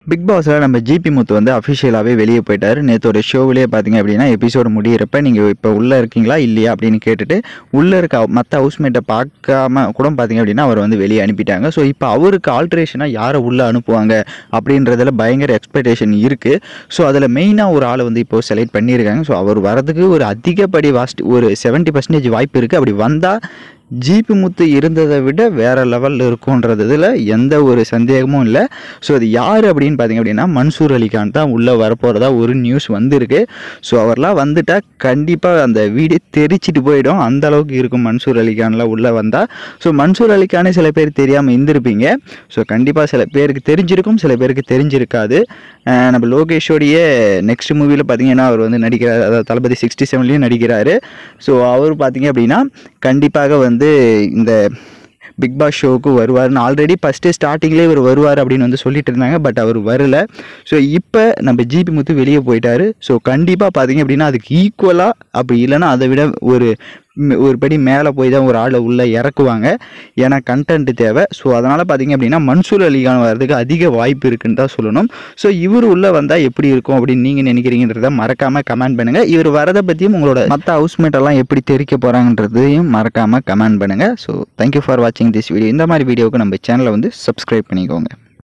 big பாஸில் நம்ம GB முத்து வந்து அஃபிஷியலாகவே வெளியே போயிட்டார் நேற்றோட ஷோவிலே பார்த்தீங்க அப்படின்னா எபிசோடு முடியிறப்ப நீங்கள் இப்போ உள்ளே இருக்கீங்களா இல்லையா அப்படின்னு கேட்டுட்டு உள்ளே இருக்க மற்ற ஹவுஸ்மேட்டை பார்க்காம கூட பார்த்தீங்க அப்படின்னா அவர் வந்து வெளியே அனுப்பிட்டாங்க ஸோ இப்போ அவருக்கு ஆல்ட்ரேஷனாக யாரை உள்ளே அனுப்புவாங்க அப்படின்றதுல பயங்கர எக்ஸ்பெக்டேஷன் இருக்குது ஸோ அதில் மெயினாக ஒரு ஆளை வந்து இப்போ செலக்ட் பண்ணியிருக்காங்க ஸோ அவர் வரதுக்கு ஒரு அதிகப்படி வாஸ்ட் ஒரு செவன்ட்டி பர்சன்டேஜ் வாய்ப்பு இருக்குது அப்படி வந்தால் ஜிபி முத்து இருந்ததை விட வேற லெவலில் இருக்குன்றதுல எந்த ஒரு சந்தேகமும் இல்லை ஸோ அது யார் அப்படின்னு பார்த்தீங்க அப்படின்னா மன்சூர் அலிகான் தான் உள்ளே வரப்போகிறதா ஒரு நியூஸ் வந்திருக்கு ஸோ அவர்லாம் வந்துட்டா கண்டிப்பாக அந்த வீடு தெரிச்சிட்டு போயிடும் அந்த அளவுக்கு இருக்கும் மன்சூர் அலிகான்லாம் உள்ளே வந்தால் ஸோ மன்சூர் அலிகானே சில பேர் தெரியாமல் இருந்திருப்பீங்க ஸோ கண்டிப்பாக சில பேருக்கு தெரிஞ்சிருக்கும் சில பேருக்கு தெரிஞ்சிருக்காது அஹ் நம்ம லோகேஷோடைய நெக்ஸ்ட் மூவியில் பார்த்தீங்கன்னா அவர் வந்து நடிக்கிறார் அதாவது தளபதி சிக்ஸ்டி செவன்லேயும் நடிக்கிறாரு ஸோ அவர் பார்த்தீங்க அப்படின்னா கண்டிப்பாக வந்து இந்த பிக் பாஸ் ஷோவுக்கு வருவார்னு ஆல்ரெடி ஃபஸ்ட்டு ஸ்டார்டிங்லேயே இவர் வருவார் அப்படின்னு வந்து சொல்லிட்டு இருந்தாங்க பட் அவர் வரல ஸோ இப்போ நம்ம ஜிபி முத்து வெளியே போயிட்டாரு ஸோ கண்டிப்பாக பார்த்தீங்க அப்படின்னா அதுக்கு ஈக்குவலாக அப்படி இல்லைன்னா அதை விட ஒரு ம், ஒரு படி மேலே போய் தான் ஒரு ஆளை உள்ளே இறக்குவாங்க ஏன்னா கண்டென்ட் தேவை ஸோ அதனால் பார்த்தீங்க அப்படின்னா மன்சூர் அலிகான் வர்றதுக்கு அதிக வாய்ப்பு இருக்குன்னு தான் சொல்லணும் ஸோ இவர் உள்ளே வந்தால் எப்படி இருக்கும் அப்படின்னு நீங்கள் நினைக்கிறீங்கன்றத மறக்காமல் கமெண்ட் பண்ணுங்கள் இவர் வரதை பற்றியும் உங்களோட மற்ற ஹவுஸ்மேட் எல்லாம் எப்படி தெரிவிக்க போகிறாங்கன்றதையும் மறக்காமல் கமெண்ட் பண்ணுங்கள் ஸோ தேங்க்யூ ஃபார் வாட்சிங் திஸ் வீடியோ இந்த மாதிரி வீடியோவுக்கு நம்ம சேனலை வந்து சப்ஸ்கிரைப் பண்ணிக்கோங்க